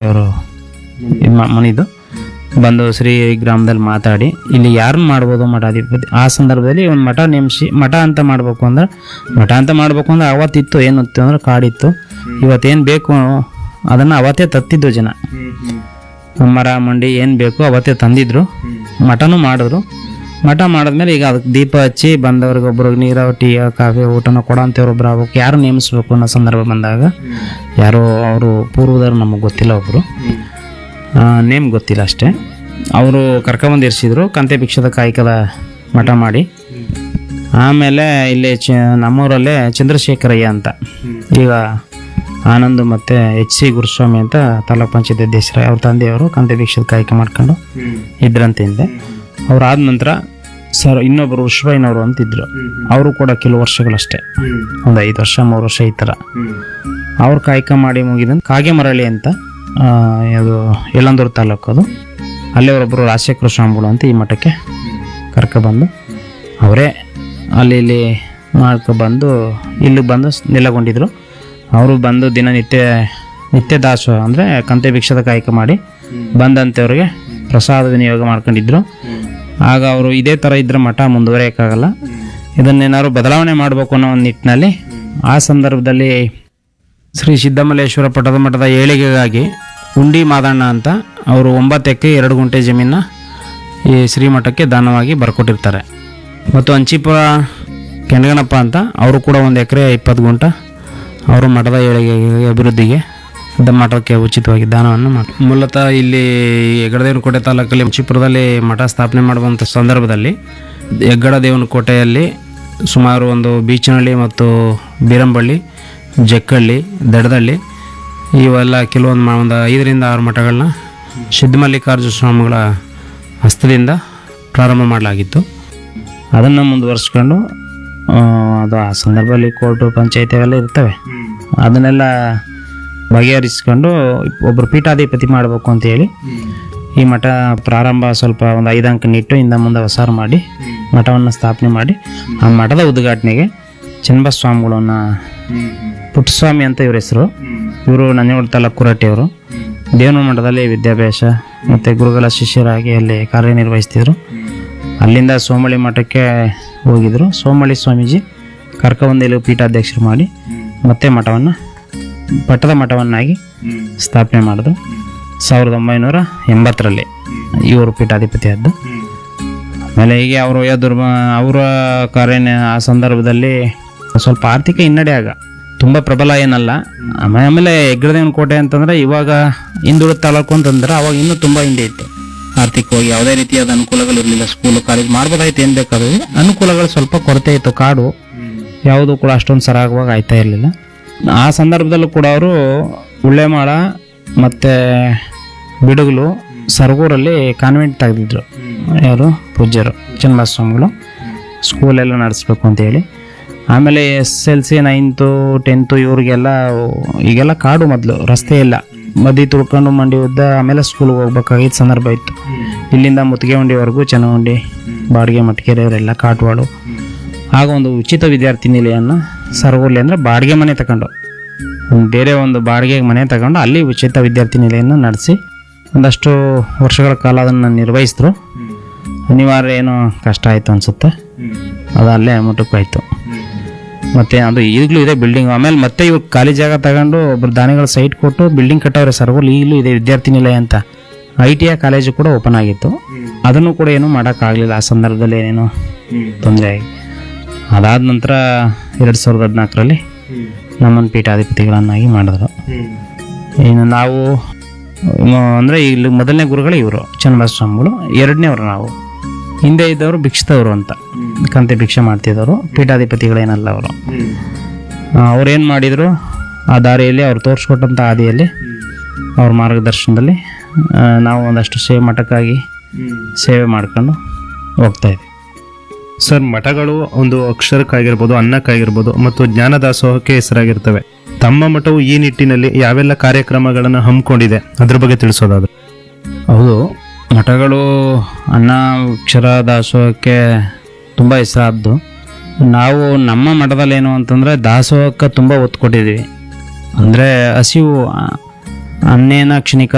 ಅವರು ಇದ್ ಮಾ- ಮನಿದು ಬಂದು ಶ್ರೀ ಗ್ರಾಮದಲ್ಲಿ ಮಾತಾಡಿ ಇಲ್ಲಿ ಯಾರನ್ನ ಮಾಡ್ಬೋದು ಮಠಾಧಿಪತಿ ಆ ಸಂದರ್ಭದಲ್ಲಿ ಒಂದು ಮಠ ನೇಮಿಸಿ ಮಠ ಅಂತ ಮಾಡಬೇಕು ಅಂದ್ರೆ ಮಠ ಅಂತ ಮಾಡಬೇಕು ಅಂದ್ರೆ ಅವತ್ತಿತ್ತು ಏನಿತ್ತು ಅಂದ್ರೆ ಕಾಡಿತ್ತು ಇವತ್ತೇನು ಬೇಕು ಅದನ್ನು ಅವತ್ತೇ ತತ್ತಿದ್ದು ಜನ ಮರ ಮಂಡಿ ಏನು ಬೇಕು ಅವತ್ತೇ ತಂದಿದ್ರು ಮಠನೂ ಮಾಡಿದ್ರು ಮಠ ಮಾಡಿದ್ಮೇಲೆ ಈಗ ಅದಕ್ಕೆ ದೀಪ ಹಚ್ಚಿ ಬಂದವ್ರಿಗೆ ಒಬ್ರಿಗೆ ನೀರು ಟೀ ಕಾಫಿ ಊಟನ ಕೊಡೋಂಥವ್ರು ಒಬ್ರು ಆಗ್ಬೇಕು ಯಾರು ನೇಮಿಸ್ಬೇಕು ಅನ್ನೋ ಸಂದರ್ಭ ಬಂದಾಗ ಯಾರೋ ಅವರು ಪೂರ್ವದವ್ರು ನಮಗೆ ಗೊತ್ತಿಲ್ಲ ಒಬ್ಬರು ನೇಮ್ ಗೊತ್ತಿಲ್ಲ ಅಷ್ಟೇ ಅವರು ಕರ್ಕೊಂಬಂದು ಇರಿಸಿದ್ರು ಕಂತೆ ಭಿಕ್ಷದ ಕಾಯಕದ ಮಠ ಮಾಡಿ ಆಮೇಲೆ ಇಲ್ಲಿ ಚ ನಮ್ಮೂರಲ್ಲೇ ಚಂದ್ರಶೇಖರಯ್ಯ ಅಂತ ಈಗ ಆನಂದ್ ಮತ್ತು ಎಚ್ ಸಿ ಗುರುಸ್ವಾಮಿ ಅಂತ ತಾಲೂಕ್ ಪಂಚಾಯತ್ ಅಧ್ಯಕ್ಷರ ಅವ್ರ ತಂದೆಯವರು ಕಂತೆ ಭಿಕ್ಷದ ಕಾಯಕ ಮಾಡ್ಕೊಂಡು ಇದ್ರಂತೆ ಹಿಂದೆ ಅವ್ರಾದ ನಂತರ ಸರ್ ಇನ್ನೊಬ್ಬರು ವಿಶ್ವಯ್ಯನವರು ಅಂತಿದ್ರು ಅವರು ಕೂಡ ಕೆಲವು ವರ್ಷಗಳಷ್ಟೇ ಒಂದು ಐದು ವರ್ಷ ಮೂರು ವರ್ಷ ಈ ಥರ ಅವ್ರು ಕಾಯಕ ಮಾಡಿ ಮುಗಿದ ಕಾಗೆಮರಳಿ ಅಂತ ಆ, ಅದು ಯಳಂದೂರು ತಾಲೂಕು ಅದು ಅಲ್ಲೇ ಅವರೊಬ್ಬರು ರಾಜಶೇಖರ ಸ್ವಾಮಿಗಳು ಅಂತ ಈ ಮಠಕ್ಕೆ ಕರ್ಕೊಬಂದು ಅವರೇ ಅಲ್ಲಿ ಇಲ್ಲಿ ಮಾಡ್ಕೊಬಂದು ಇಲ್ಲಿಗೆ ಬಂದು ಸ್- ನೆಲೆಗೊಂಡಿದ್ರು ಅವರು ಬಂದು ದಿನನಿತ್ಯ ನಿತ್ಯ ದಾಸೋಹ ಅಂದರೆ ಕಂತೆ ಭಿಕ್ಷದ ಕಾಯಕ ಮಾಡಿ ಬಂದಂಥವ್ರಿಗೆ ಪ್ರಸಾದ ವಿನಿಯೋಗ ಮಾಡ್ಕೊಂಡಿದ್ರು ಆಗ ಅವರು ಇದೇ ಥರ ಇದ್ರೆ ಮಠ ಮುಂದುವರಿಯೋಕ್ಕಾಗಲ್ಲ ಇದನ್ನೇನಾದ್ರು ಬದಲಾವಣೆ ಮಾಡಬೇಕು ಅನ್ನೋ ಒಂದು ನಿಟ್ಟಿನಲ್ಲಿ ಆ ಸಂದರ್ಭದಲ್ಲಿ ಶ್ರೀ ಸಿದ್ದಮಲ್ಲೇಶ್ವರ ಪಟ್ಟದ ಮಠದ ಏಳಿಗೆಗಾಗಿ ಉಂಡಿ ಮಾದಣ್ಣ ಅಂತ ಅವರು ಒಂಬತ್ತು ಎಕರೆ ಎರಡು ಗುಂಟೆ ಜಮೀನ ಈ ಶ್ರೀಮಠಕ್ಕೆ ದಾನವಾಗಿ ಬರ್ಕೊಟ್ಟಿರ್ತಾರೆ ಮತ್ತು ಅಂಚಿಪುರ ಕೆಣಗಣಪ್ಪ ಅಂತ ಅವರು ಕೂಡ ಒಂದು ಎಕರೆ ಇಪ್ಪತ್ತು ಗುಂಟ ಅವರು ಮಠದ ಏಳಿಗೆಗೆ ಅಭಿವೃದ್ಧಿಗೆ ದ ಮಠಕ್ಕೆ ಉಚಿತವಾಗಿ ದಾನವನ್ನು ಮಾಡಿ ಮೂಲತಃ ಇಲ್ಲಿ ಹೆಗ್ಗಡದೇವನಕೋಟೆ ತಾಲೂಕಲ್ಲಿ ಅಂಚಿಪುರದಲ್ಲಿ ಮಠ ಸ್ಥಾಪನೆ ಮಾಡುವಂಥ ಸಂದರ್ಭದಲ್ಲಿ ಹೆಗ್ಗಡ ದೇವನಕೋಟೆಯಲ್ಲಿ ಸುಮಾರು ಒಂದು ಬೀಚನಹಳ್ಳಿ ಮತ್ತು ಬೀರಂಬಳ್ಳಿ ಜಕ್ಕಳ್ಳಿ ದಡದಳ್ಳಿ ಇವೆಲ್ಲ ಕೆಲವೊಂದು ಮ- ಒಂದು ಐದರಿಂದ ಆರು ಮಠಗಳನ್ನ ಸಿದ್ಧಮಲ್ಲಿಕಾರ್ಜುನ ಸ್ವಾಮಿಗಳ ಹಸ್ತದಿಂದ ಪ್ರಾರಂಭ ಮಾಡಲಾಗಿತ್ತು ಅದನ್ನು ಮುಂದುವರಿಸ್ಕೊಂಡು ಆ, ಅದು ಆ ಸಂದರ್ಭದಲ್ಲಿ ಕೋರ್ಟು ಪಂಚಾಯತಿ ಅವೆಲ್ಲ ಇರ್ತವೆ ಅದನ್ನೆಲ್ಲ ಬಗೆಹರಿಸ್ಕೊಂಡು ಒಬ್ಬರು ಪೀಠಾಧಿಪತಿ ಮಾಡಬೇಕು ಅಂತೇಳಿ ಈ ಮಠ ಪ್ರಾರಂಭ ಸ್ವಲ್ಪ ಒಂದು ಐದು ಅಂಕ ನಿಟ್ಟು ಇಂದ ಮುಂದೆ ಹೊಸಾರು ಮಾಡಿ ಮಠವನ್ನು ಸ್ಥಾಪನೆ ಮಾಡಿ ಆ ಮಠದ ಉದ್ಘಾಟನೆಗೆ ಚನ್ನಬಸ್ವಾಮಿಗಳನ್ನ ಪುಟ್ಟಸ್ವಾಮಿ ಅಂತ ಇವ್ರ ಹೆಸರು ಇವರು ನಂಜನಗೂಡು ತಾಲೂಕು ಕುರಟ್ಟಿಯವರು ದೇವನ ಮಠದಲ್ಲಿ ವಿದ್ಯಾಭ್ಯಾಸ ಮತ್ತು ಗುರುಗಳ ಶಿಷ್ಯರಾಗಿ ಅಲ್ಲಿ ಕಾರ್ಯನಿರ್ವಹಿಸ್ತಿದ್ರು ಅಲ್ಲಿಂದ ಸೋಮಳಿ ಮಠಕ್ಕೆ ಹೋಗಿದ್ರು ಸೋಮಳಿ ಸ್ವಾಮೀಜಿ ಕರ್ಕೊಬಂದು ಇಲ್ಲಿ ಪೀಠಾಧ್ಯಕ್ಷರು ಮಾಡಿ ಮತ್ತೆ ಮಠವನ್ನು ಪಟ್ಟದ ಮಠವನ್ನಾಗಿ ಸ್ಥಾಪನೆ ಮಾಡಿದ್ರು ಸಾವಿರದ ಒಂಬೈನೂರ ಎಂಬತ್ತರಲ್ಲಿ ಇವರು ಪೀಠಾಧಿಪತಿ ಆದ್ದು ಆಮೇಲೆ ಹೀಗೆ ಅವರು ದುರ್ಮ ಅವರ ಕಾರ್ಯ ಆ ಸಂದರ್ಭದಲ್ಲಿ ಸ್ವಲ್ಪ ಆರ್ಥಿಕ ಹಿನ್ನಡೆ ಆಗ ತುಂಬ ಪ್ರಬಲ ಏನಲ್ಲ ಆಮೇಲೆ ಆಮೇಲೆ ಹೆಗ್ಗಡದೇವನ ಕೋಟೆ ಅಂತಂದ್ರೆ ಇವಾಗ ಹಿಂದುಳಿದ ತಾಲೂಕು ಅಂತಂದ್ರೆ ಅವಾಗ ಇನ್ನೂ ತುಂಬ ಹಿಂದೆ ಇತ್ತು ಆರ್ಥಿಕವಾಗಿ ಯಾವುದೇ ರೀತಿಯಾದ ಅನುಕೂಲಗಳು ಇರಲಿಲ್ಲ ಸ್ಕೂಲು ಕಾಲೇಜ್ ಮಾಡ್ಬೋದಾಯ್ತು ಏನು ಬೇಕಾದ್ರೆ ಅನುಕೂಲಗಳು ಸ್ವಲ್ಪ ಕೊರತೆ ಇತ್ತು ಕಾಡು ಯಾವುದು ಕೂಡ ಅಷ್ಟೊಂದು ಸರಾಗವಾಗಿ ಆಯ್ತಾ ಇರಲಿಲ್ಲ ಆ ಸಂದರ್ಭದಲ್ಲೂ ಕೂಡ ಅವರು ಉಳ್ಳೆಮಾಳ ಮತ್ತು ಬಿಡುಗಲು ಸರಗೂರಲ್ಲಿ ಕಾನ್ವೆಂಟ್ ತೆಗೆದಿದ್ರು ಯಾರು ಪೂಜ್ಯರು ಚನ್ನಬಸಸ್ವಾಮಿಗಳು ಸ್ಕೂಲೆಲ್ಲ ನಡೆಸ್ಬೇಕು ಅಂತ ಹೇಳಿ ಆಮೇಲೆ S L C ninth tenth ಇವ್ರಿಗೆಲ್ಲ ಈಗೆಲ್ಲ ಕಾಡು ಮೊದಲು ರಸ್ತೆ ಇಲ್ಲ ಮದಿ ತುಳ್ಕೊಂಡು ಮಂಡಿ ಉದ್ದ ಆಮೇಲೆ ಸ್ಕೂಲ್ಗೆ ಹೋಗ್ಬೇಕಾಗಿದ್ದ ಸಂದರ್ಭ ಇತ್ತು ಇಲ್ಲಿಂದ ಮುತ್ತಿಗೆಹುಂಡಿವರೆಗೂ ಚೆನ್ನಹುಂಡಿ ಬಾಡಿಗೆ ಮಟ್ಕೆರೆ ಅವರೆಲ್ಲ ಕಾಟ್ವಾಡು ಆಗ ಒಂದು ಉಚಿತ ವಿದ್ಯಾರ್ಥಿ ನಿಲಯನ ಸರಗೂರ್ಲಿ ಅಂದರೆ ಬಾಡಿಗೆ ಮನೆ ತಗೊಂಡು ಒಂದು ಬೇರೆ ಒಂದು ಬಾಡಿಗೆ ಮನೆ ತಗೊಂಡು ಅಲ್ಲಿ ಉಚಿತ ವಿದ್ಯಾರ್ಥಿ ನಿಲಯನ ನಡೆಸಿ ಒಂದಷ್ಟು ವರ್ಷಗಳ ಕಾಲ ಅದನ್ನು ನಿರ್ವಹಿಸಿದ್ರು ಅನಿವಾರ್ಯ ಏನೋ ಕಷ್ಟ ಆಯಿತು ಅನಿಸುತ್ತೆ ಅದು ಅಲ್ಲೇ ಮುಟ್ಟಕ್ಕಾಯ್ತು ಮತ್ತು ಅದು ಈಗಲೂ ಇದೆ ಬಿಲ್ಡಿಂಗ್ ಆಮೇಲೆ ಮತ್ತೆ ಇವ್ರು ಖಾಲಿ ಜಾಗ ತಗೊಂಡು ಒಬ್ರು ದಾನಿಗಳ ಸೈಟ್ ಕೊಟ್ಟು ಬಿಲ್ಡಿಂಗ್ ಕಟ್ಟವ್ರೆ ಸರ್ವಲ್ ಈಗಲೂ ಇದೆ ವಿದ್ಯಾರ್ಥಿ ನಿಲಯ ಅಂತ ಐ ಟಿ ಐ ಕಾಲೇಜು ಕೂಡ ಓಪನ್ ಆಗಿತ್ತು ಅದನ್ನು ಕೂಡ ಏನೂ ಮಾಡೋಕ್ಕಾಗಲಿಲ್ಲ ಆ ಸಂದರ್ಭದಲ್ಲಿ ಏನೇನೋ ತೊಂದರೆ ಆಗಿ ಅದಾದ ನಂತರ ಎರಡು ಸಾವಿರದ ಹದಿನಾಲ್ಕರಲ್ಲಿ ನಮ್ಮನ್ನು ಪೀಠಾಧಿಪತಿಗಳನ್ನಾಗಿ ಮಾಡಿದ್ರು ಇನ್ನು ನಾವು ಅಂದರೆ ಇಲ್ಲಿ ಮೊದಲನೇ ಗುರುಗಳು ಇವರು ಚನ್ನಬಸ ಸ್ವಾಮಿಗಳು ಎರಡನೇವ್ರು ನಾವು ಹಿಂದೆ ಇದ್ದವರು ಭಿಕ್ಷದವರು ಅಂತ ಕಂತೆ ಭಿಕ್ಷೆ ಮಾಡ್ತಿದ್ದವರು ಪೀಠಾಧಿಪತಿಗಳೇನಲ್ಲ ಅವರು ಅವ್ರು ಏನು ಮಾಡಿದರು ಆ ದಾರಿಯಲ್ಲಿ ಅವ್ರು ತೋರಿಸ್ಕೊಟ್ಟಂಥ ಹಾದಿಯಲ್ಲಿ ಅವ್ರ ಮಾರ್ಗದರ್ಶನದಲ್ಲಿ ಆ, ನಾವು ಒಂದಷ್ಟು ಸೇವೆ ಮಠಕ್ಕಾಗಿ ಸೇವೆ ಮಾಡ್ಕೊಂಡು ಹೋಗ್ತಾ ಇದ್ವಿ ಸರ್ ಮಠಗಳು ಒಂದು ಅಕ್ಷರಕ್ಕಾಗಿರ್ಬೋದು ಅನ್ನಕ್ಕಾಗಿರ್ಬೋದು ಮತ್ತು ಜ್ಞಾನದಾಸೋಹಕ್ಕೆ ಹೆಸರಾಗಿರ್ತವೆ ತಮ್ಮ ಮಠವು ಈ ನಿಟ್ಟಿನಲ್ಲಿ ಯಾವೆಲ್ಲ ಕಾರ್ಯಕ್ರಮಗಳನ್ನು ಹಮ್ಮಿಕೊಂಡಿದೆ ಅದ್ರ ಬಗ್ಗೆ ತಿಳಿಸೋದಾದ್ರೆ ಹೌದು ಮಠಗಳು ಅನ್ನ ಅಕ್ಷರ ದಾಸೋಹಕ್ಕೆ ತುಂಬ ಹೆಸರಾದ್ದು ನಾವು ನಮ್ಮ ಮಠದಲ್ಲಿ ಏನು ಅಂತಂದರೆ ದಾಸೋಹಕ್ಕೆ ತುಂಬ ಒತ್ತು ಕೊಟ್ಟಿದ್ದೀವಿ ಅಂದರೆ ಹಸಿವು ಆ, ಅನ್ನೇನ ಕ್ಷಣಿಕ